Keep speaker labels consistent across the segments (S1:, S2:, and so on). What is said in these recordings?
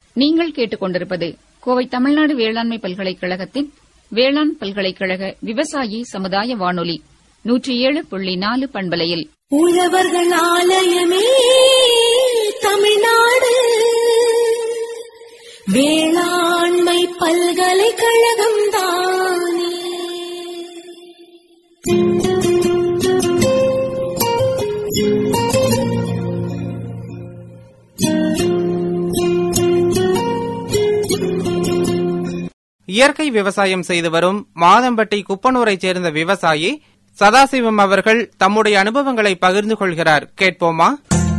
S1: நீங்கள் கேட்டுக்கொண்டிருப்பது கோவை தமிழ்நாடு வேளாண்மை பல்கலைக்கழகத்தின் வேளாண் பல்கலைக்கழக விவசாயி சமுதாய வானொலி நூற்றி ஏழு புள்ளி நாலு பண்பலையில்
S2: உழவர்கள் ஆலயமே தமிழ்நாடு வேளாண்மை பல்கலைக்கழகம் தானே
S3: இயற்கை விவசாயம் செய்து வரும் மாதம்பட்டி குப்பனூரைச் சேர்ந்த விவசாயி சதாசிவம் அவர்கள் தம்முடைய அனுபவங்களை பகிர்ந்து கொள்கிறார் கேட்போமா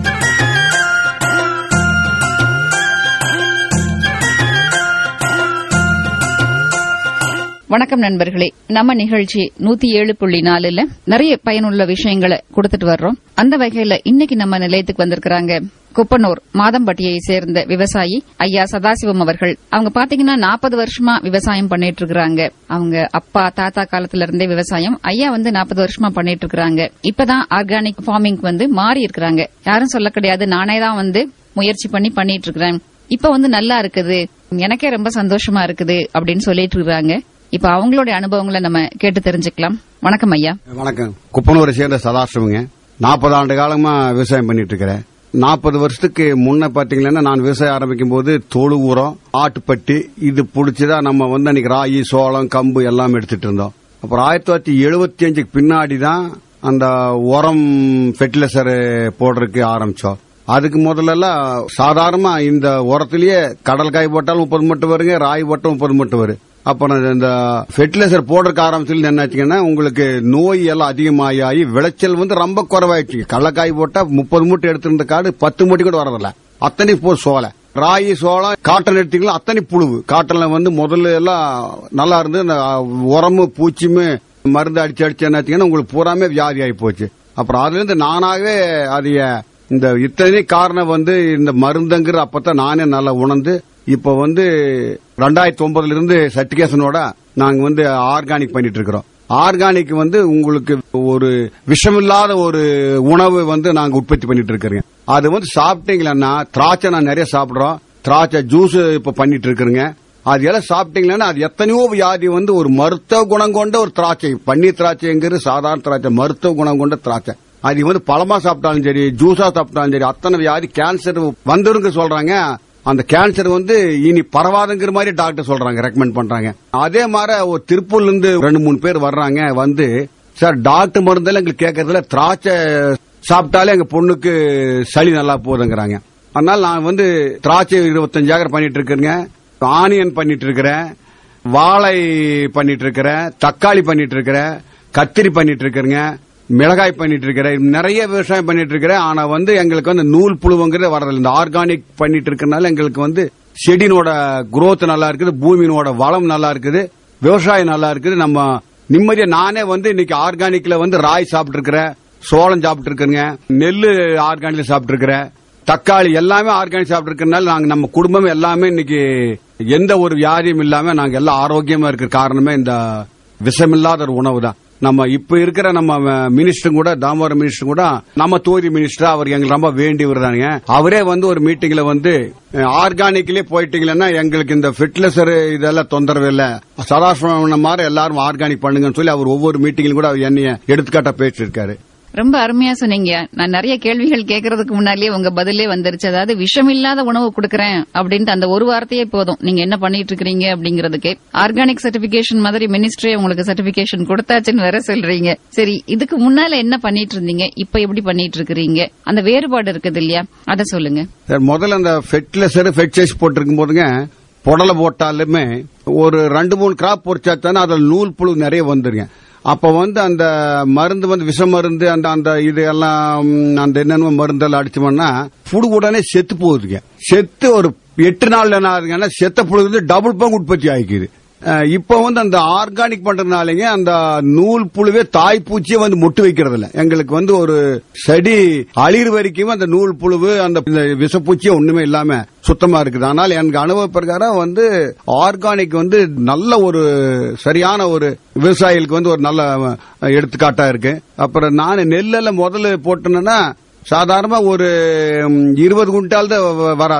S1: வணக்கம் நண்பர்களே நம்ம நிகழ்ச்சி நூத்தி ஏழு புள்ளி நாலுல நிறைய பயனுள்ள விஷயங்களை கொடுத்துட்டு வர்றோம் அந்த வகையில இன்னைக்கு நம்ம நிலையத்துக்கு வந்திருக்கிறாங்க குப்பனூர் மாதம்பட்டியை சேர்ந்த விவசாயி ஐயா சதாசிவம் அவர்கள் அவங்க பாத்தீங்கன்னா நாற்பது வருஷமா விவசாயம் பண்ணிட்டு இருக்காங்க அவங்க அப்பா தாத்தா காலத்துல இருந்தே விவசாயம் ஐயா வந்து நாற்பது வருஷமா பண்ணிட்டு இருக்காங்க இப்பதான் ஆர்கானிக் ஃபார்மிங் வந்து மாறி இருக்கிறாங்க யாரும் சொல்ல கிடையாது நானே தான் வந்து முயற்சி பண்ணி பண்ணிட்டு இருக்கிறேன் இப்ப வந்து நல்லா இருக்குது எனக்கே ரொம்ப சந்தோஷமா இருக்குது அப்படின்னு சொல்லிட்டு இருக்காங்க இப்ப அவங்களுடைய அனுபவங்களை நம்ம கேட்டு தெரிஞ்சுக்கலாம் வணக்கம் ஐயா
S4: வணக்கம் குப்பனூரை சேர்ந்த சதாசிவங்க நாற்பது ஆண்டு காலமா விவசாயம் பண்ணிட்டு இருக்கிறேன் நாற்பது வருஷத்துக்கு முன்ன பாத்தீங்கன்னா நான் விவசாயம் ஆரம்பிக்கும் போது தொழு உரம் ஆட்டுப்பட்டி இது புடிச்சுதான் நம்ம வந்து அன்னைக்கு ராகி சோளம் கம்பு எல்லாம் எடுத்துட்டு இருந்தோம் அப்புறம் ஆயிரத்தி தொள்ளாயிரத்தி எழுபத்தி அஞ்சுக்கு பின்னாடி தான் அந்த உரம் ஃபெர்டிலைசர் போடுறதுக்கு ஆரம்பிச்சோம் அதுக்கு முதல்ல சாதாரணமா இந்த உரத்திலேயே கடல் காய் போட்டாலும் முப்பது மட்டும் வருங்க ராய் போட்டாலும் முப்பது மட்டும் வரும் அப்புறம் இந்த ஃபெர்டிலைசர் போடுறதுக்கு ஆரம்பிச்சதுல என்ன ஆச்சுங்கன்னா உங்களுக்கு நோய் எல்லாம் அதிகமாகி ஆகி விளைச்சல் வந்து ரொம்ப குறைவாயிடுச்சு கடலக்காய் போட்டா முப்பது மூட்டை எடுத்திருந்த காடு பத்து மூட்டை கூட வரதில்ல அத்தனை போ சோலை ராகி சோளம் காட்டன் எடுத்தீங்களா அத்தனை புழுவு காட்டன்ல வந்து முதல்ல எல்லாம் நல்லா இருந்து இந்த உரமும் பூச்சியுமே மருந்து அடிச்சு அடிச்சு என்னாச்சுங்கன்னா உங்களுக்கு பூராமே வியாதி ஆகி போச்சு அப்புறம் அதுல இருந்து நானாகவே அதைய இந்த இத்தனை காரணம் வந்து இந்த மருந்துங்கிற அப்பதான் நானே நல்லா உணர்ந்து இப்ப வந்து ரெண்டாயிரத்தி ஒன்பதுல இருந்து சர்டிபிகேஷனோட நாங்க வந்து ஆர்கானிக் பண்ணிட்டு இருக்கிறோம் ஆர்கானிக் வந்து உங்களுக்கு ஒரு விஷமில்லாத ஒரு உணவு வந்து நாங்க உற்பத்தி பண்ணிட்டு இருக்கிறோங்க அது வந்து சாப்பிட்டீங்களா திராட்சை நான் நிறைய சாப்பிடுறோம் திராட்சை ஜூஸ் இப்ப பண்ணிட்டு இருக்கிறேங்க அது எல்லாம் சாப்பிட்டீங்களா அது எத்தனையோ வியாதி வந்து ஒரு மருத்துவ குணம் கொண்ட ஒரு திராட்சை பன்னீர் திராட்சைங்கிறது சாதாரண திராட்சை மருத்துவ குணம் கொண்ட திராட்சை அது வந்து பழமா சாப்பிட்டாலும் சரி ஜூஸா சாப்பிட்டாலும் சரி அத்தனை வியாதி கேன்சர் வந்துருங்க சொல்றாங்க அந்த கேன்சர் வந்து இனி பரவாதுங்கிற மாதிரி டாக்டர் சொல்றாங்க ரெக்கமெண்ட் பண்றாங்க அதே மாதிரி ஒரு திருப்பூர்ல இருந்து ரெண்டு மூணு பேர் வர்றாங்க வந்து சார் டாக்டர் மருந்தெல்லாம் எங்களுக்கு கேட்கறதுல திராட்சை சாப்பிட்டாலே எங்க பொண்ணுக்கு சளி நல்லா போகுதுங்கிறாங்க அதனால நான் வந்து திராட்சை இருபத்தஞ்சு ஏக்கர் பண்ணிட்டு இருக்கேங்க ஆனியன் பண்ணிட்டு இருக்கிறேன் வாழை பண்ணிட்டு இருக்கிறேன் தக்காளி பண்ணிட்டு இருக்கிறேன் கத்திரி பண்ணிட்டு இருக்கிறேங்க மிளகாய் பண்ணிட்டு இருக்கிறேன் நிறைய விவசாயம் பண்ணிட்டு இருக்கிறேன் ஆனா வந்து எங்களுக்கு வந்து நூல் புழுவுங்கிறது வரதில்லை இந்த ஆர்கானிக் பண்ணிட்டு இருக்கறனால எங்களுக்கு வந்து செடியினோட growth நல்லா இருக்குது பூமியினோட வளம் நல்லா இருக்குது விவசாயம் நல்லா இருக்குது நம்ம நிம்மதியா நானே வந்து இன்னைக்கு ஆர்கானிக்ல வந்து ராய் சாப்பிட்டு இருக்கிறேன் சோளம் சாப்பிட்டு இருக்கிறேங்க நெல்லு ஆர்கானிக்ல சாப்பிட்டு இருக்கிறேன் தக்காளி எல்லாமே ஆர்கானிக் சாப்பிட்டு இருக்கறனால நாங்க நம்ம குடும்பம் எல்லாமே இன்னைக்கு எந்த ஒரு வியாதியும் இல்லாம நாங்க எல்லாம் ஆரோக்கியமா இருக்கிற காரணமே இந்த விஷமில்லாத ஒரு உணவு தான் நம்ம இப்ப இருக்கிற நம்ம மினிஸ்டர் கூட தாமோதரம் மினிஸ்டர் கூட நம்ம தொகுதி மினிஸ்டர் அவர் எங்களுக்கு ரொம்ப வேண்டி வருதாங்க அவரே வந்து ஒரு மீட்டிங்ல வந்து ஆர்கானிக்லயே போயிட்டீங்கன்னா எங்களுக்கு இந்த ஃபெர்டிலைசர் இதெல்லாம் தொந்தரவு இல்ல சதாசிவம் மாதிரி எல்லாரும் ஆர்கானிக் பண்ணுங்கன்னு சொல்லி அவர் ஒவ்வொரு மீட்டிங்ல கூட அவர் என்னைய எடுத்துக்காட்டா பேசிருக்காரு
S1: ரொம்ப அருமையா சொன்னீங்க நான் நிறைய கேள்விகள் கேட்கறதுக்கு முன்னாலேயே உங்க பதிலே வந்துருச்சு அதாவது விஷமில்லாத உணவு கொடுக்கறேன் அப்படின்ட்டு அந்த ஒரு வார்த்தையே போதும் நீங்க என்ன பண்ணிட்டு இருக்கீங்க அப்படிங்கறதுக்கு ஆர்கானிக் சர்டிபிகேஷன் மாதிரி மினிஸ்ட்ரி உங்களுக்கு சர்டிபிகேஷன் கொடுத்தாச்சுன்னு வேற சொல்றீங்க சரி இதுக்கு முன்னால என்ன பண்ணிட்டு இருந்தீங்க இப்ப எப்படி பண்ணிட்டு இருக்கிறீங்க அந்த வேறுபாடு இருக்குது இல்லையா அத சொல்லுங்க
S4: சார் முதல்ல அந்த ஃபெர்டிலைசர் ஃபெர்டிலைஸ் போட்டிருக்கும் போதுங்க புடலை போட்டாலுமே ஒரு ரெண்டு மூணு கிராப் பொறிச்சாத்தானே அதில் நூல் புழு நிறைய வந்துருங்க அப்ப வந்து அந்த மருந்து வந்து விஷ மருந்து அந்த அந்த இது எல்லாம் அந்த என்னென்ன மருந்தெல்லாம் அடிச்சோம்னா புழு உடனே செத்து போகுதுங்க செத்து ஒரு எட்டு நாள்ல என்ன ஆகுதுங்கன்னா செத்த புழு வந்து டபுள் பங்கு உற்பத்தி ஆகிக்குது அஹ் இப்ப வந்து அந்த ஆர்கானிக் பண்றதுனாலங்க அந்த நூல் புழுவே தாய் பூச்சியே வந்து மொட்டு வைக்கிறது இல்ல எங்களுக்கு வந்து ஒரு செடி அழிறு வரைக்கும் அந்த நூல் புழுவு அந்த இந்த விஷப்பூச்சியே ஒண்ணுமே இல்லாம சுத்தமா இருக்குது ஆனால் எனக்கு அனுபவ பிரகாரம் வந்து ஆர்கானிக் வந்து நல்ல ஒரு சரியான ஒரு விவசாயிகளுக்கு வந்து ஒரு நல்ல அஹ், எடுத்துக்காட்டா இருக்கு அப்புறம் நான் நெல்லெல்லாம் முதல்ல போட்டேன்னா சாதாரணமா ஒரு ம், இருபது குண்டால் தான் வ- வராதுங்க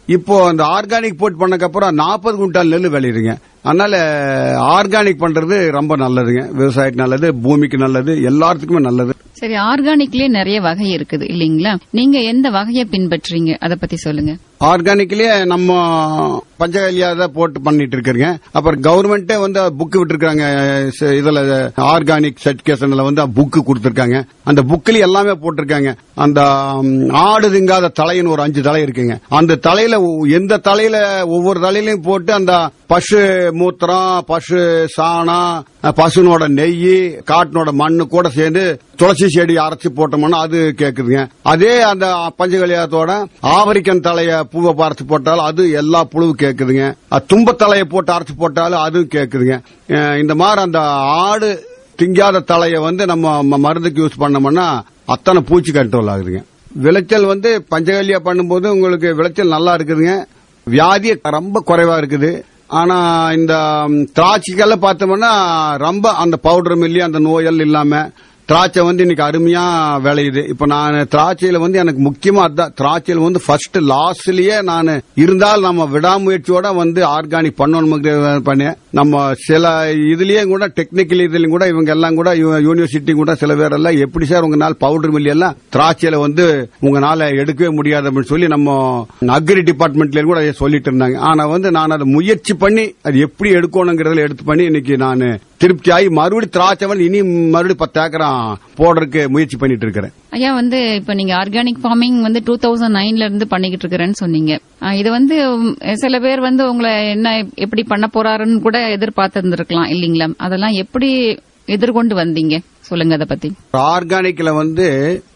S4: இப்போ அந்த ஆர்கானிக் போட்டு பண்ணக்கு அப்புறம் நாற்பது குண்டால் நெல் விளையுதுங்க அதனால ஆர்கானிக் பண்றது ரொம்ப நல்லதுங்க விவசாயத்துக்கு நல்லது பூமிக்கு நல்லது எல்லாத்துக்குமே நல்லது
S1: சரி ஆர்கானிக்லயே நிறைய வகை இருக்குது இல்லீங்களா நீங்க எந்த வகையை பின்பற்றீங்க அத பத்தி சொல்லுங்க
S4: ஆர்கானிக்லயே நம்ம பஞ்சகல்யா தான் போட்டு பண்ணிட்டு இருக்கிறீங்க அப்புறம் கவர்மெண்டே வந்து புக் விட்டுருக்காங்க ச- இதுல ஆர்கானிக் சர்டிபிகேஷன்ல வந்து புக்கு கொடுத்திருக்காங்க அந்த புக்ல எல்லாமே போட்டிருக்காங்க அந்த ம், ஆடு திங்காத தலைன்னு ஒரு அஞ்சு தலை இருக்குங்க அந்த தலையில ஒ- எந்த தலையில ஒவ்வொரு தலையிலையும் போட்டு அந்த பசு மூத்திரம் பசு சாணம் அஹ், பசுனோட நெய் காட்டினோட மண்ணு கூட சேர்ந்து துளசி செடி அரைச்சு போட்டோம்னா அது கேக்குதுங்க அதே அந்த பஞ்சகலியாத்தோட ஆவரிக்கன் தலைய பூவை பறிச்சு போட்டாலும் அது எல்லா புழுவும் கேக்குதுங்க அஹ், தும்பத் தலையை போட்டு அரைச்சு போட்டாலும் அதுவும் கேக்குதுங்க அஹ், இந்த மாதிரி அந்த ஆடு திங்காத தலைய வந்து நம்ம ம- மருந்துக்கு யூஸ் பண்ணோம்னா அத்தனை பூச்சி கண்ட்ரோல் ஆகுதுங்க விளைச்சல் வந்து பஞ்சகல்யா பண்ணும்போது உங்களுக்கு விளைச்சல் நல்லா இருக்குதுங்க வியாதி ரொம்ப குறைவா இருக்குது ஆனா இந்த ம், திராட்சைக்கெல்லாம் பார்த்தோம்னா ரொம்ப அந்த பவுடர் மில்லி அந்த நோயெல்லாம் இல்லாம திராட்சை வந்து இன்னைக்கு அருமையா விளையுது இப்ப நான் திராட்சையில வந்து எனக்கு முக்கியமா அதான் திராட்சையில வந்து ஃபர்ஸ்ட் லாஸ்ட்லயே நான் இருந்தால் நம்ம விடாமுயற்சியோட வந்து ஆர்கானிக் பண்ணணும் பண்ணேன் நம்ம சில இதுலயே கூட டெக்னிக்கல் இதுலயும் கூட இவங்க எல்லாம் கூட யூனிவர்சிட்டி கூட சில பேர் எல்லாம் எப்படி சார் உங்களால் பவுடர் மில்லி எல்லாம் திராட்சையில வந்து உங்களால எடுக்கவே முடியாது அப்படின்னு சொல்லி நம்ம அக்ரி டிபார்ட்மெண்ட்ல கூட அதை சொல்லிட்டு இருந்தாங்க ஆனா வந்து நான் அதை முயற்சி பண்ணி அது எப்படி எடுக்கணுங்கிறதுல எடுத்து பண்ணி இன்னைக்கு நான் திருப்தி ஆகி மறுபடியும் திராட்சை வந்து இனி மறுபடியும் பத்து ஏக்கரம் போடுறதுக்கு முயற்சி பண்ணிட்டு இருக்கிறேன்
S1: ஐயா வந்து இப்ப நீங்க ஆர்கானிக் ஃபார்மிங் வந்து டூ தௌசண்ட் நைன்ல இருந்து பண்ணிக்கிட்டு இருக்கிறேன்னு சொன்னீங்க ஆ, இது வந்து உம், சில பேர் வந்து உங்களை என்ன எப்படி பண்ண போறாருன்னு கூட எதிர்பார்த்து இருந்திருக்கலாம் இல்லீங்களா அதெல்லாம் எப்படி எதிர்கொண்டு வந்தீங்க சொல்லுங்க அதை பத்தி
S4: ஆர்கானிக்ல வந்து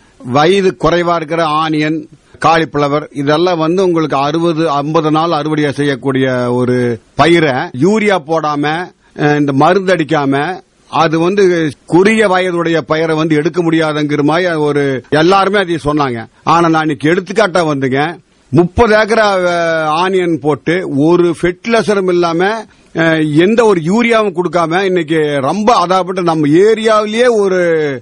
S4: வயது குறைவா இருக்கிற ஆனியன் காலிஃபிளவர் இதெல்லாம் வந்து உங்களுக்கு அறுபது ஐம்பது நாள் அறுவடை செய்யக்கூடிய ஒரு பயிரை யூரியா போடாம அஹ், இந்த மருந்து அடிக்காம அது வந்து குறுகிய வயதுடைய பயிரை வந்து எடுக்க முடியாதுங்கிற மாதிரி ஒரு எல்லாருமே அதை சொன்னாங்க ஆனா நான் இன்னைக்கு எடுத்துக்காட்டா வந்துங்க முப்பது ஏக்கரா அஹ், ஆனியன் போட்டு ஒரு ஃபெர்டிலைசரும் இல்லாம அஹ், எந்த ஒரு யூரியாவும் கொடுக்காம இன்னைக்கு ரொம்ப அதாவது நம்ம ஏரியாவிலேயே ஒரு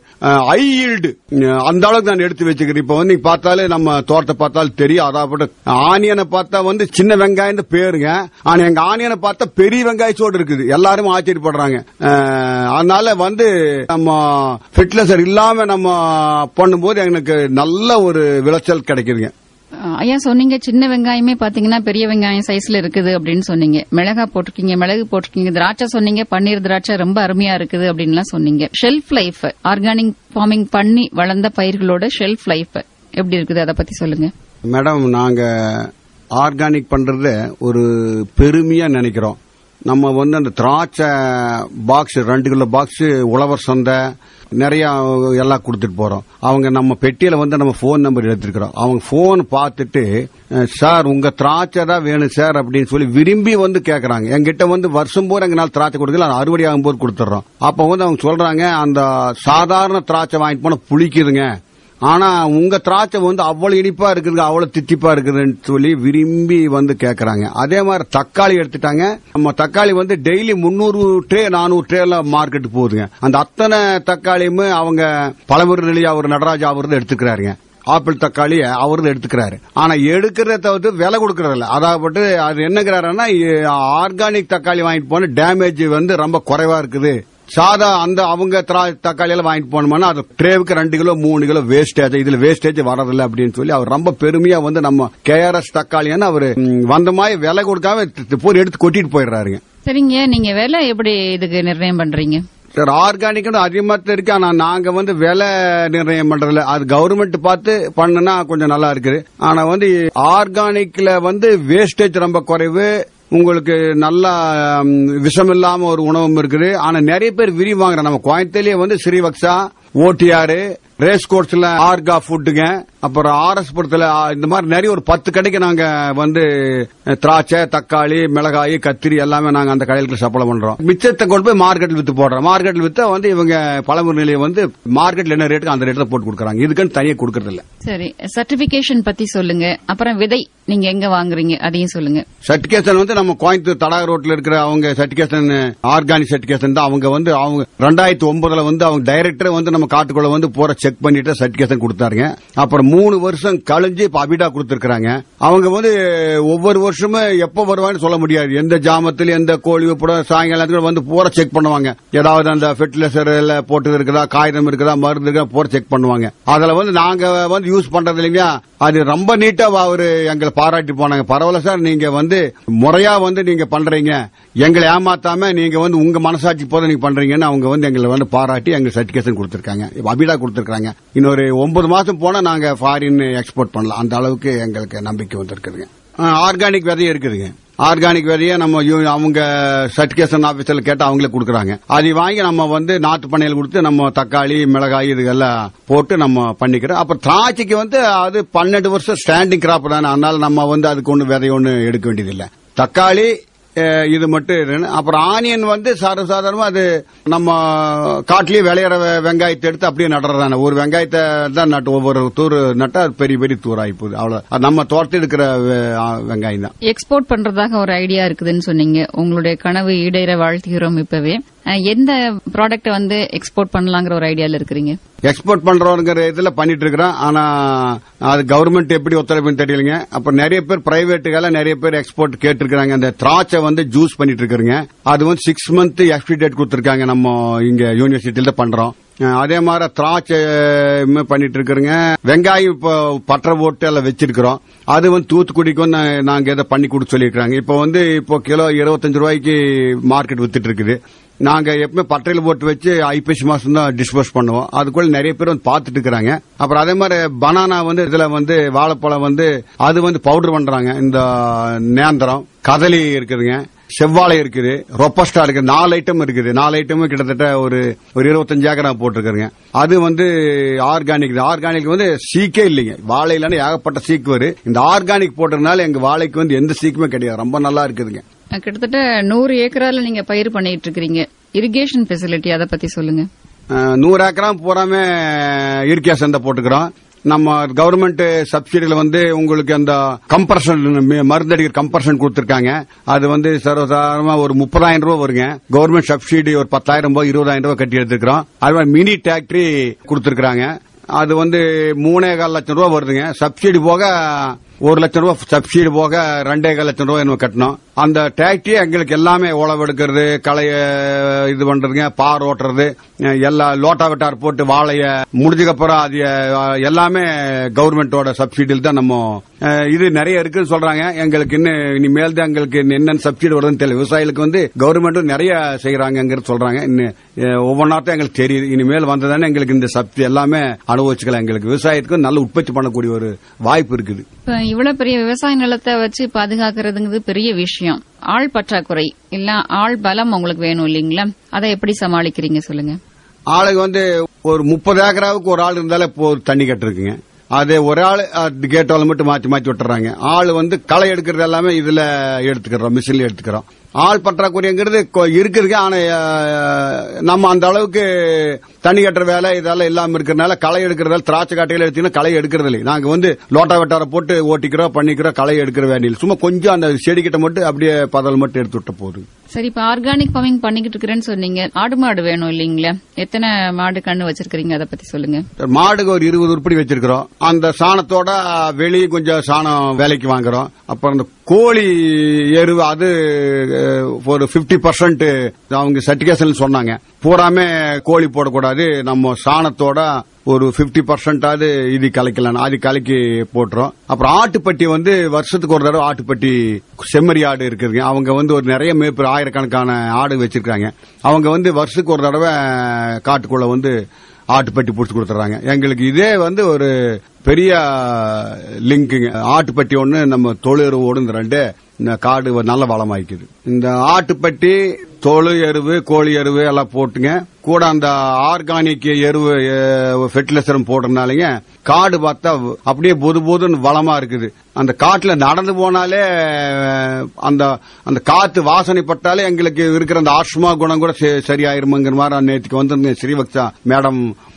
S4: ஹை ஈல்டு அந்த அளவுக்கு நான் எடுத்து வச்சுக்கிறேன் இப்ப வந்து நீங்க பார்த்தாலே நம்ம தோட்டத்தை பார்த்தாலும் தெரியும் அதாவது ஆனியனை பார்த்தா வந்து சின்ன வெங்காயம் பேருங்க ஆனா எங்க ஆனியனை பார்த்தா பெரிய வெங்காயத்தோடு இருக்குது எல்லாரும் ஆச்சரியப்படுறாங்க அஹ், அதனால வந்து நம்ம ஃபெர்டிலைசர் இல்லாம நம்ம பண்ணும்போது எனக்கு நல்ல ஒரு விளைச்சல் கிடைக்குதுங்க
S1: ஆ, ஐயா சொன்னீங்க சின்ன வெங்காயமே பாத்தீங்கன்னா பெரிய வெங்காயம் சைஸ்ல இருக்குது அப்படின்னு சொன்னீங்க மிளகா போட்டிருக்கீங்க மிளகு போட்டிருக்கீங்க திராட்சை சொன்னீங்க பன்னீர் திராட்சை ரொம்ப அருமையா இருக்குது அப்படின்லாம் சொன்னீங்க ஷெல்ஃப் லைஃப் ஆர்கானிக் ஃபார்மிங் பண்ணி வளர்ந்த பயிர்களோட ஷெல்ஃப் லைஃப் எப்படி இருக்குது அதை பத்தி சொல்லுங்க
S4: மேடம் நாங்க ஆர்கானிக் பண்றத ஒரு பெருமையா நினைக்கிறோம் நம்ம வந்து அந்த திராட்சை பாக்ஸ் ரெண்டு கிலோ பாக்ஸ் உழவர் சந்தை நிறைய எல்லாம் கொடுத்துட்டு போறோம் அவங்க நம்ம பெட்டியில வந்து நம்ம ஃபோன் நம்பர் எடுத்திருக்கிறோம் அவங்க ஃபோன் பார்த்துட்டு அஹ், சார் உங்க திராட்சை தான் வேணும் சார் அப்படின்னு சொல்லி விரும்பி வந்து கேக்குறாங்க எங்கிட்ட வந்து வருஷம் போற எங்கனால திராட்சை கொடுக்கல அது அறுவடை ஆகும்போது கொடுத்துட்றோம் அப்ப வந்து அவங்க சொல்றாங்க அந்த சாதாரண திராட்சை வாங்கிட்டு போனா புளிக்குதுங்க ஆனா உங்க திராட்சை வந்து அவ்வளவு இனிப்பா இருக்குதுங்க அவ்வளவு தித்திப்பா இருக்குதுன்னு சொல்லி விரும்பி வந்து கேக்குறாங்க அதே மாதிரி தக்காளி எடுத்துட்டாங்க நம்ம தக்காளி வந்து டெய்லி முன்னூறு ட்ரே நானூறு ட்ரேல மார்க்கெட் போகுதுங்க அந்த அத்தனை தக்காளியுமே அவங்க பழமுறை நிலையா அவர் நடராஜா அவர் எடுத்துக்கிறாருங்க ஆப்பிள் தக்காளி அவரு எடுத்துக்கிறாரு ஆனா எடுக்கிறத வந்து விலை கொடுக்கறது இல்ல அதாவது அது என்னங்கிறாருன்னா ஆர்கானிக் தக்காளி வாங்கிட்டு போன டேமேஜ் வந்து ரொம்ப குறைவா இருக்குது சாதா அந்த அவங்க திரா- தக்காளி எல்லாம் வாங்கிட்டு போனோம்னா அது ட்ரேவுக்கு ரெண்டு கிலோ மூணு கிலோ வேஸ்டேஜ் இதுல வேஸ்டேஜ் வரதில்லை அப்படின்னு சொல்லி அவர் ரொம்ப பெருமையா வந்து நம்ம கேஆர்எஸ் தக்காளின்னு அவர் வந்த மாதிரி விலை கொடுக்காம தி- போய் எடுத்து கொட்டிட்டு போயிடுறாருங்க
S1: சரிங்க நீங்க விலை எப்படி இதுக்கு நிர்ணயம் பண்றீங்க
S4: சார் ஆர்கானிக்னு அதிகமா தான் இருக்கு ஆனா நாங்க வந்து விலை நிர்ணயம் பண்றதில்ல அது கவர்மெண்ட் பார்த்து பண்ணுனா கொஞ்சம் நல்லா இருக்குது ஆனா வந்து ஆர்கானிக்ல வந்து வேஸ்டேஜ் ரொம்ப குறைவு உங்களுக்கு நல்லா ம், விஷம் இல்லாம ஒரு உணவும் இருக்குது ஆனா நிறைய பேர் விரும்பி வாங்குறாங்க நம்ம கோயம்புத்தூர்லயே வந்து ஸ்ரீவக்ஸா ஓடிஆர் ரேஸ் கோர்ஸ்ல ஆர்கா ஃபுட்டுங்க அப்புறம் ஆர்எஸ் புரத்துல இந்த மாதிரி நிறைய ஒரு பத்து கடைக்கு நாங்க வந்து அஹ், திராட்சை தக்காளி மிளகாய் கத்திரி எல்லாமே நாங்க அந்த கடைகளுக்கு சப்ளை பண்றோம் மிச்சத்தை கொண்டு போய் மார்க்கெட்ல வித்து போடுறோம் மார்க்கெட்ல வித்தா வந்து இவங்க பழமுறை நிலையை வந்து மார்க்கெட்ல என்ன ரேட்டுக்கு அந்த ரேட்ல போட்டு கொடுக்குறாங்க இதுக்குன்னு தனியா கொடுக்கறது இல்ல
S1: சரி சர்டிபிகேஷன் பத்தி சொல்லுங்க அப்புறம் விதை நீங்க எங்க வாங்குறீங்க அதையும் சொல்லுங்க
S4: சர்டிபிகேஷன் வந்து நம்ம கோயம்புத்தூர் தடாக ரோட்ல இருக்கிற அவங்க சர்டிபிகேஷன் ஆர்கானிக் சர்டிபிகேஷன் தான் அவங்க வந்து அவங்க ரெண்டாயிரத்தி ஒன்பதுல வந்து அவங்க டைரக்டர் வந்து நம்ம காட்டுக்குள்ள வந்து போற செக் பண்ணிட்டு சர்டிபிகேஷன் கொடுத்தாருங்க அப்புறம் மூணு வருஷம் கழிஞ்சு இப்ப அபிடா கொடுத்திருக்காங்க அவங்க வந்து ஒவ்வொரு வருஷமும் எப்ப வருவாங்கன்னு சொல்ல முடியாது எந்த ஜாமத்தில் எந்த கோழி உப்புடம் சாயங்காலத்துக்கு வந்து பூரா செக் பண்ணுவாங்க ஏதாவது அந்த ஃபெர்டிலைசர் போட்டு இருக்குதா காகிதம் இருக்குதா மருந்து இருக்குதா பூரா செக் பண்ணுவாங்க அதுல வந்து நாங்க வந்து யூஸ் பண்றது இல்லைங்க அது ரொம்ப நீட்டா அவரு எங்களை பாராட்டி போனாங்க பரவாயில்ல சார் நீங்க வந்து முறையா வந்து நீங்க பண்றீங்க எங்களை ஏமாத்தாம நீங்க வந்து உங்க மனசாட்சி போத நீங்க பண்றீங்கன்னு அவங்க வந்து எங்களை வந்து பாராட்டி எங்களுக்கு சர்டிபிகேஷன் கொடுத்திருக்காங்க அபிடா கொடுத்திருக்காங்க இன்னொரு ஒன்பது மாசம் போனா நாங்க ஃபாரின் எக்ஸ்போர்ட் பண்ணலாம் அந்த அளவுக்கு எங்களுக்கு நம்பிக்கை வந்திருக்குதுங்க ஆர்கானிக் விதையும் இருக்குதுங்க ஆர்கானிக் விதையை நம்ம யூ- அவங்க சர்டிபிகேஷன் ஆபீஸ்ல கேட்டு அவங்களே கொடுக்குறாங்க அதை வாங்கி நம்ம வந்து நாட்டு பண்ணையில் கொடுத்து நம்ம தக்காளி மிளகாய் இதுகெல்லாம் போட்டு நம்ம பண்ணிக்கிறோம் அப்புறம் திராட்சைக்கு வந்து அது பன்னெண்டு வருஷம் ஸ்டாண்டிங் கிராப் தானே அதனால நம்ம வந்து அதுக்கு ஒன்று விதை ஒன்று எடுக்க வேண்டியதில்லை தக்காளி அஹ், இது மட்டும் இருக்கு. அப்புறம் ஆனியன் வந்து சர்வசாதாரணமா அது நம்ம காட்டிலேயே விளையிற வெ- வெங்காயத்தை எடுத்து அப்படியே நடுறதானே ஒரு வெங்காயத்தை தான் நட்டு ஒவ்வொரு தூர் நட்டா அது பெரிய பெரிய தூர் ஆகி போகுது அவ்வளவு அது நம்ம தோட்டத்தில் இருக்கிற வெ- ஆ, வெங்காயம் தான்
S1: எக்ஸ்போர்ட் பண்றதாக ஒரு ஐடியா இருக்குதுன்னு சொன்னீங்க உங்களுடைய கனவு ஈடேற வாழ்த்துகிறோம் இப்பவே அஹ், எந்த ப்ராடக்ட் வந்து எக்ஸ்போர்ட் பண்ணலாங்கிற ஒரு ஐடியால இருக்கிறீங்க
S4: எக்ஸ்போர்ட் பண்றோங்கிற இதுல பண்ணிட்டு இருக்கிறோம் ஆனா அது கவர்மெண்ட் எப்படி ஒத்துழைப்புன்னு தெரியலங்க அப்புறம் நிறைய பேர் பிரைவேட்டுகள நிறைய பேர் எக்ஸ்போர்ட் கேட்டிருக்காங்க அந்த திராட்சை வந்து ஜூஸ் பண்ணிட்டு இருக்கிறங்க அது வந்து சிக்ஸ் மந்த் எக்ஸ்பி டேட் கொடுத்திருக்காங்க நம்ம இங்க யூனிவர்சிட்டியில தான் பண்றோம் அஹ் அதே மாதிரி திராட்சை ம், பண்ணிட்டு இருக்கிறோங்க வெங்காயம் இப்போ பற்ற போட்டு எல்லாம் வச்சிருக்கிறோம் அது வந்து தூத்துக்குடிக்கு வந்து நாங்க இதை பண்ணி கொடுக்க சொல்லியிருக்காங்க இப்போ வந்து இப்போ கிலோ இருபத்தஞ்சு ரூபாய்க்கு மார்க்கெட் வித்துட்டு இருக்குது நாங்க எப்பவுமே பட்டையில போட்டு வச்சு ஐப்பசி மாசம் தான் டிஸ்போஸ் பண்ணுவோம் அதுக்குள்ள நிறைய பேர் வந்து பாத்துட்டு இருக்கிறாங்க அப்புறம் அதே மாதிரி பனானா வந்து இதுல வந்து வாழைப்பழம் வந்து அது வந்து பவுடர் பண்றாங்க இந்த நேந்திரம் கதலி இருக்குதுங்க செவ்வாழை இருக்குது ரொப்பஸ்டா இருக்குது நாலு ஐட்டம் இருக்குது நாலு ஐட்டமும் கிட்டத்தட்ட ஒரு ஒரு இருபத்தஞ்சு ஏக்கர் நான் போட்டிருக்கிறேங்க அது வந்து ஆர்கானிக் ஆர்கானிக் வந்து சீக்கே இல்லைங்க வாழையிலான ஏகப்பட்ட சீக்கு வரும் இந்த ஆர்கானிக் போட்டதுனால எங்க வாழைக்கு வந்து எந்த சீக்குமே கிடையாது ரொம்ப நல்லா இருக்குதுங்க
S1: அஹ், கிட்டத்தட்ட நூறு ஏக்கரால நீங்க பயிர் பண்ணிட்டு இருக்கிறீங்க இரிகேஷன் ஃபெசிலிட்டி அதை பத்தி சொல்லுங்க
S4: அஹ், நூறு ஏக்கராம் பூராமே இயற்கை சந்தை போட்டுக்கிறோம் நம்ம கவர்மெண்ட் சப்சிடியில வந்து உங்களுக்கு அந்த கம்பர்ஷன் மருந்தடிக்கிற கம்பர்ஷன் கொடுத்திருக்காங்க அது வந்து சர்வசாதாரணமா ஒரு முப்பதாயிரம் ரூபாய் வருங்க கவர்மெண்ட் சப்சிடி ஒரு பத்தாயிரம் ரூபாய் இருபதாயிரம் ரூபாய் கட்டி எடுத்துக்கிறோம் அது மாதிரி மினி டிராக்டரி கொடுத்திருக்காங்க அது வந்து மூணே கால் லட்சம் ரூபாய் வருதுங்க சப்சிடி போக ஒரு லட்சம் ரூபாய் சப்சிடி போக ரெண்டே கால் லட்சம் ரூபாய் நம்ம கட்டணும் அந்த டிராக்டரி எங்களுக்கு எல்லாமே உழவு எடுக்கிறது களைய இது பண்றதுங்க பார் ஓட்டுறது அஹ் எல்லா லோட்டா வெட்டார் போட்டு வாழைய முடிஞ்சதுக்கப்புறம் அது அஹ், எல்லாமே கவர்மெண்டோட சப்சிடியில் தான் நம்ம அஹ், இது நிறைய இருக்குன்னு சொல்றாங்க எங்களுக்கு இன்னும் இனிமேல் தான் எங்களுக்கு இன்னும் என்னென்ன சப்சிடி வருதுன்னு தெரியல விவசாயிகளுக்கு வந்து கவர்மெண்ட்டும் நிறைய செய்யறாங்கிறது சொல்றாங்க இன்னும் அஹ், ஒவ்வொன்றாத்தான் எங்களுக்கு தெரியுது இனிமேல் வந்ததானே எங்களுக்கு இந்த சப்சிடி எல்லாமே அனுபவிச்சுக்கலாம் எங்களுக்கு விவசாயத்துக்கு நல்ல உற்பத்தி பண்ணக்கூடிய ஒரு வாய்ப்பு இருக்குது
S1: இப்ப இவ்வளவு பெரிய விவசாய நிலத்தை வச்சு பாதுகாக்கிறதுங்கிறது பெரிய விஷயம் ஆள் பற்றாக்குறை இல்ல ஆள் பலம் உங்களுக்கு வேணும் இல்லீங்களா அதை எப்படி சமாளிக்கிறீங்க சொல்லுங்க
S4: ஆளுக்கு வந்து ஒரு முப்பது ஏக்கராவுக்கு ஒரு ஆள் இருந்தாலே இப்போ ஒரு தண்ணி கட்டுருக்குங்க அது ஒரு ஆள் கேட்டால மட்டும் மாத்தி மாத்தி விட்டுறாங்க ஆள் வந்து களை எடுக்கிறது எல்லாமே இதுல எடுத்துக்கிறோம் மிஷின்ல எடுத்துக்கிறோம் ஆள் பற்றாக்குறைங்கிறது கொ- இருக்குதுங்க ஆனா அஹ், நம்ம அந்த அளவுக்கு தண்ணி கட்டுற வேலை இதெல்லாம் இல்லாம இருக்கிறதுனால களை எடுக்கிறதால திராட்சை காட்டையில எடுத்தீங்கன்னா களை எடுக்கிறது இல்லை நாங்க வந்து லோட்டா வெட்டார போட்டு ஓட்டிக்கிறோம் பண்ணிக்கிறோம் களை எடுக்கிற வேண்டிய சும்மா கொஞ்சம் அந்த செடி கிட்ட மட்டும் அப்படியே பதல் மட்டும் எடுத்து விட்ட போகுது
S1: சரி இப்ப ஆர்கானிக் ஃபார்மிங் பண்ணிக்கிட்டு இருக்கிறேன்னு சொன்னீங்க ஆடு மாடு வேணும் இல்லீங்களா எத்தனை மாடு கண்ணு வச்சிருக்கீங்க அதை பத்தி சொல்லுங்க
S4: மாடுக்கு ஒரு இருபது உருப்படி வச்சிருக்கிறோம் அந்த சாணத்தோட வெளியே கொஞ்சம் சாணம் வேலைக்கு வாங்குறோம் அப்புறம் இந்த கோழி எருவு அது அஹ், ஒரு 50% பர்சன்ட் அவங்க சர்டிபிகேஷன் சொன்னாங்க பூராமே கோழி போடக்கூடாது நம்ம சாணத்தோட ஒரு 50% பர்சன்டாவது இது கலைக்கலாம் அது கலக்கி போட்டுரும் அப்புறம் ஆட்டுப்பட்டி வந்து வருஷத்துக்கு ஒரு தடவை ஆட்டுப்பட்டி செம்மறி ஆடு இருக்குதுங்க அவங்க வந்து ஒரு நிறைய மேய்ப்பு ஆயிரக்கணக்கான ஆடு வச்சிருக்காங்க அவங்க வந்து வருஷத்துக்கு ஒரு தடவை காட்டுக்குள்ள வந்து ஆட்டுப்பட்டி பிடிச்சி கொடுத்துறாங்க எங்களுக்கு இதே வந்து ஒரு பெரிய லிங்குங்க ஆட்டுப்பட்டி ஒண்ணு நம்ம தொழிலுறவோடு இந்த ரெண்டு இந்த காடு ஒரு நல்ல வளமாய்க்குது இந்த ஆட்டுப்பட்டி தொழு எருவு கோழி எருவு எல்லாம் போட்டுங்க கூட அந்த ஆர்கானிக் எருவு ஃபெர்டிலைசரும் போடுறதுனாலங்க காடு பார்த்தா அப்படியே பொது பொதுன்னு வளமா இருக்குது அந்த காட்டுல நடந்து போனாலே அஹ், அந்த அந்த காத்து வாசனை பட்டாலே எங்களுக்கு இருக்கிற அந்த ஆஸ்மா குணம் கூட சரி- சரியாயிருமுங்கிற மாதிரி நேற்றுக்கு வந்து ஸ்ரீவக்ஷா மேடம்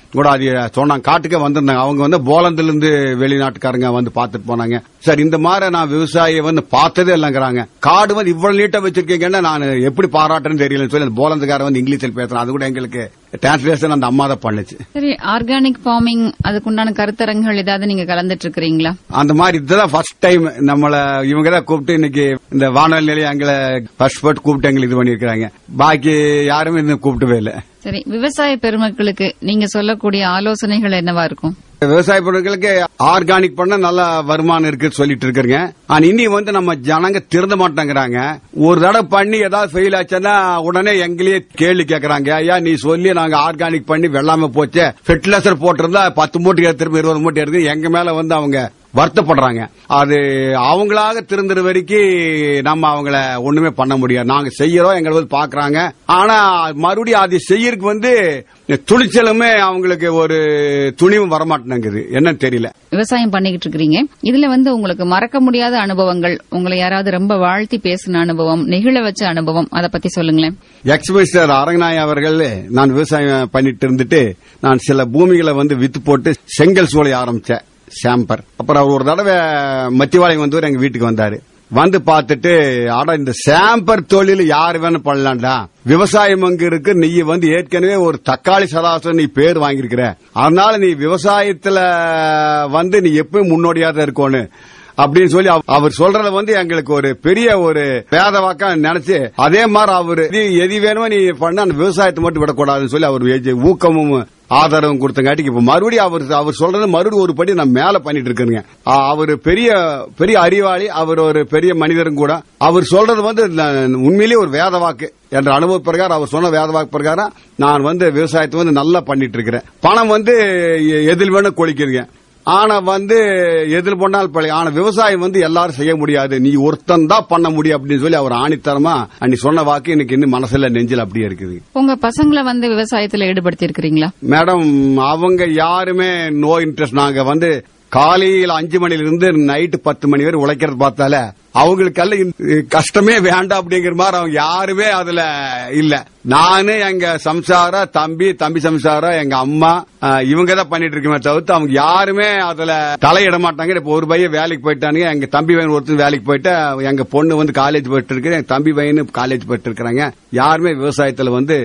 S4: கூட அது சொன்னாங்க காட்டுக்கே வந்திருந்தாங்க அவங்க வந்து போலந்துல இருந்து வெளிநாட்டுக்காரங்க வந்து பார்த்துட்டு போனாங்க சார் இந்த மாதிரி நான் விவசாயியை வந்து பார்த்ததே இல்லைங்கிறாங்க காடு வந்து இவ்வளவு நீட்டா வச்சிருக்கீங்கன்னா நான் எப்படி பாராட்டுறேன்னு தெரியலன்னு சொல்லி அந்த போலந்துக்காரன் வந்து இங்கிலீஷில் பேசுறான் அது கூட எங்களுக்கு டிரான்ஸ்லேஷன் அந்த அம்மா தான் பண்ணுச்சு
S1: சரி ஆர்கானிக் ஃபார்மிங் அதுக்குண்டான கருத்தரங்குகள் ஏதாவது நீங்க கலந்துட்டு இருக்கிறீங்களா
S4: அந்த மாதிரி இதுதான் ஃபர்ஸ்ட் டைம் நம்மள இவங்க தான் கூப்பிட்டு இன்னைக்கு இந்த வானொலி நிலையம் எங்களை ஃபர்ஸ்ட் ஃபர்ஸ்ட் கூப்பிட்டு எங்களுக்கு இது பண்ணிருக்காங்க பாக்கி யாருமே இன்னும் கூப்பிட்டவே இல்லை
S1: சரி விவசாய பெருமக்களுக்கு நீங்க சொல்லக்கூடிய ஆலோசனைகள் என்னவா இருக்கும்
S4: விவசாய பொருட்களுக்கு ஆர்கானிக் பண்ண நல்ல வருமானம் இருக்கு சொல்லிட்டு இருக்கிறேங்க ஆனா இனி வந்து நம்ம ஜனங்க திருந்த மாட்டேங்கிறாங்க ஒரு தடவை பண்ணி ஏதாவது ஃபெயில் ஆச்சுன்னா உடனே எங்களையே கேள்வி கேக்குறாங்க ஐயா நீ சொல்லி நாங்க ஆர்கானிக் பண்ணி வெள்ளாம போச்சே ஃபெர்டிலைசர் போட்டிருந்தா பத்து மூட்டை திரும்ப இருபது மூட்டை இருக்கு எங்க மேல வந்து அவங்க வருத்தப்படுறாங்க அது அவங்களாக திருந்துற வரைக்கும் நம்ம அவங்கள ஒண்ணுமே பண்ண முடியாது நாங்க செய்யறோம் எங்களை வந்து பாக்குறாங்க ஆனா மறுபடியும் அது செய்யறதுக்கு வந்து துணிச்சலுமே அவங்களுக்கு ஒரு துணிவும் வரமாட்டேங்குது என்னன்னு தெரியல
S1: விவசாயம் பண்ணிக்கிட்டு இருக்கிறீங்க இதுல வந்து உங்களுக்கு மறக்க முடியாத அனுபவங்கள் உங்களை யாராவது ரொம்ப வாழ்த்தி பேசின அனுபவம் நெகிழ வச்ச அனுபவம் அத பத்தி சொல்லுங்களேன்
S4: எக்ஸ் மினிஸ்டர் அரங்கநாய் அவர்கள் நான் விவசாயம் பண்ணிட்டு இருந்துட்டு நான் சில பூமிகளை வந்து வித்து போட்டு செங்கல் சூளை ஆரம்பிச்சேன் சாம்பர் அப்புறம் அவர் ஒரு தடவை மத்திவாளையம் வந்து எங்க வீட்டுக்கு வந்தாரு வந்து பார்த்துட்டு ஆடா இந்த சாம்பர் தொழில் யாரு வேணும் பண்ணலாம்டா விவசாயம் அங்க இருக்கு நீ வந்து ஏற்கனவே ஒரு தக்காளி சதாசம் நீ பேர் வாங்கியிருக்கிற அதனால நீ விவசாயத்துல வந்து நீ எப்பவும் முன்னோடியாக இருக்கணும் அப்படின்னு சொல்லி அவ- அவர் சொல்றத வந்து எங்களுக்கு ஒரு பெரிய ஒரு வேத வாக்கா நினைச்சு அதே மாதிரி அவரு எது- எது வேணுமோ நீ பண்ண அந்த விவசாயத்தை மட்டும் விடக்கூடாதுன்னு சொல்லி அவர் எஜ- ஊக்கமும் ஆதரவும் கொடுத்தங்காட்டிக்கு இப்ப மறுபடியும் அவர் அவர் சொல்றது மறுபடியும் ஒரு படி நான் மேல பண்ணிட்டு இருக்கேங்க அவர் பெரிய பெரிய அறிவாளி அவர் ஒரு பெரிய மனிதரும் கூட அவர் சொல்றது வந்து நான் உண்மையிலேயே ஒரு வேத வாக்கு என்ற அனுபவ பிரகாரம் அவர் சொன்ன வேத வாக்கு பிரகாரம் நான் வந்து விவசாயத்தை வந்து நல்லா பண்ணிட்டு இருக்கிறேன் பணம் வந்து எ- எதில் வேணும் கொளிக்கிறீங்க ஆனா வந்து எதில் பண்ணால் பழைய ஆனா விவசாயம் வந்து எல்லாரும் செய்ய முடியாது நீ ஒருத்தன் தான் பண்ண முடியும் அப்படின்னு சொல்லி அவர் ஆணித்தரமா அன்னைக்கு சொன்ன வாக்கு எனக்கு இன்னும் மனசுல நெஞ்சில் அப்படியே இருக்குது
S1: உங்க பசங்களை வந்து விவசாயத்துல ஈடுபடுத்தி இருக்கிறீங்களா
S4: மேடம் அவங்க யாருமே நோ இன்ட்ரெஸ்ட் நாங்க வந்து காலையில் அஞ்சு மணில இருந்து நைட்டு பத்து மணி வரை உழைக்கிறது பார்த்தால அவங்களுக்கல்ல இந்த கஷ்டமே வேண்டாம் அப்படிங்கிற மாதிரி அவங்க யாருமே அதுல இல்ல நானு எங்க சம்சாரா தம்பி தம்பி சம்சாரா எங்க அம்மா அஹ், இவங்க தான் பண்ணிட்டு இருக்கமே தவிர்த்து அவங்க யாருமே அதுல தலையிட மாட்டாங்க இப்ப ஒரு பையன் வேலைக்கு போயிட்டானுங்க எங்க தம்பி பையன் ஒருத்தர் வேலைக்கு போயிட்டு எங்க பொண்ணு வந்து காலேஜ் போயிட்டு இருக்கு எங்க தம்பி பையனு காலேஜ் போயிட்டு இருக்கிறாங்க யாருமே விவசாயத்துல வந்து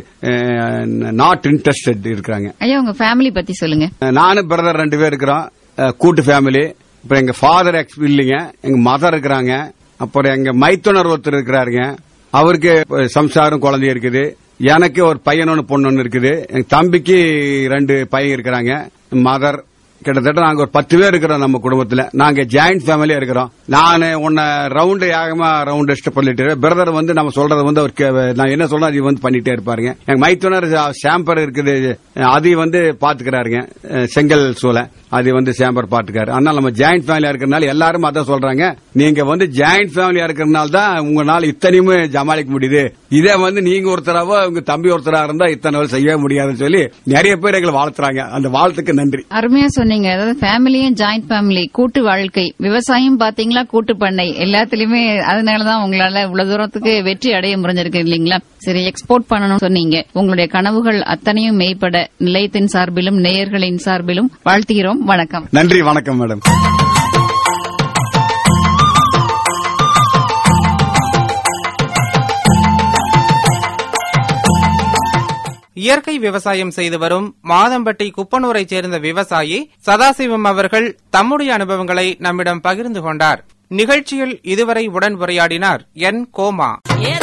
S4: நாட் இன்ட்ரெஸ்டட் இருக்கிறாங்க
S1: ஐயா உங்க ஃபேமிலி பத்தி சொல்லுங்க
S4: நானும் பிரதர் ரெண்டு பேர் இருக்கிறோம் அஹ், கூட்டு ஃபேமிலி இப்ப எங்க ஃபாதர் எக்ஸ் இல்லைங்க எங்க மதர் இருக்கிறாங்க அப்புறம் எங்க மைத்துனர் ஒருத்தர் இருக்கிறாருங்க அவருக்கு சம்சாரம் குழந்தை இருக்குது எனக்கு ஒரு பையன் ஒன்று பொண்ணு ஒன்று இருக்குது எங்க தம்பிக்கு ரெண்டு பையன் இருக்கிறாங்க மதர் கிட்டத்தட்ட நாங்க ஒரு பத்து பேர் இருக்கிறோம் நம்ம குடும்பத்துல நாங்க ஜாயிண்ட் ஃபேமிலியா இருக்கிறோம் நான் உன்னை ரவுண்டு ஏகமா ரவுண்ட் இஷ்ட பண்ணிட்டு பிரதர் வந்து நம்ம சொல்றத வந்து அவர் கே- நான் என்ன சொல்றேன் அது வந்து பண்ணிட்டே இருப்பாருங்க எங்க மைத்துனர் சாம்பர் இருக்குது அது வந்து பாத்துக்கிறாருங்க அஹ், செங்கல் சூளை அது வந்து சேம்பர் பாத்துக்காரு அதனால நம்ம ஜாயிண்ட் ஃபேமிலியா இருக்கிறனால எல்லாரும் அதான் சொல்றாங்க நீங்க வந்து ஜாயிண்ட் ஃபேமிலியா இருக்கிறனால தான் உங்களால இத்தனையுமே ஜமாளிக்க முடியுது இதே வந்து நீங்க ஒருத்தராவோ உங்க தம்பி ஒருத்தரா இருந்தா இத்தனை நாள் செய்ய முடியாதுன்னு சொல்லி நிறைய பேர் எங்களை வாழ்த்துறாங்க அந்த வாழ்த்துக்கு நன்றி
S1: அருமையா சொன்னீங்க அதாவது ஃபேமிலியும் ஜாயிண்ட் ஃபேமிலி கூட்டு வாழ்க்கை விவசாயம் பாத்தீங்களா கூட்டு பண்ணை எல்லாத்துலயுமே அதனாலதான் உங்களால இவ்வளவு தூரத்துக்கு வெற்றி அடைய முடிஞ்சிருக்கு இல்லீங்களா சரி எக்ஸ்போர்ட் பண்ணணும்னு சொன்னீங்க உங்களுடைய கனவுகள் அத்தனையும் மெய்ப்பட நிலையத்தின் சார்பிலும் நேயர்களின் சார்பிலும் வாழ்த்துகிறோம் வணக்கம்
S4: நன்றி வணக்கம் மேடம்
S3: இயற்கை விவசாயம் செய்து வரும் மாதம்பட்டி குப்பனூரைச் சேர்ந்த விவசாயி சதாசிவம் அவர்கள் தம்முடைய அனுபவங்களை நம்மிடம் பகிர்ந்து கொண்டார் நிகழ்ச்சியில் இதுவரை உடன் உரையாடினார் என் கோமா
S2: ஏ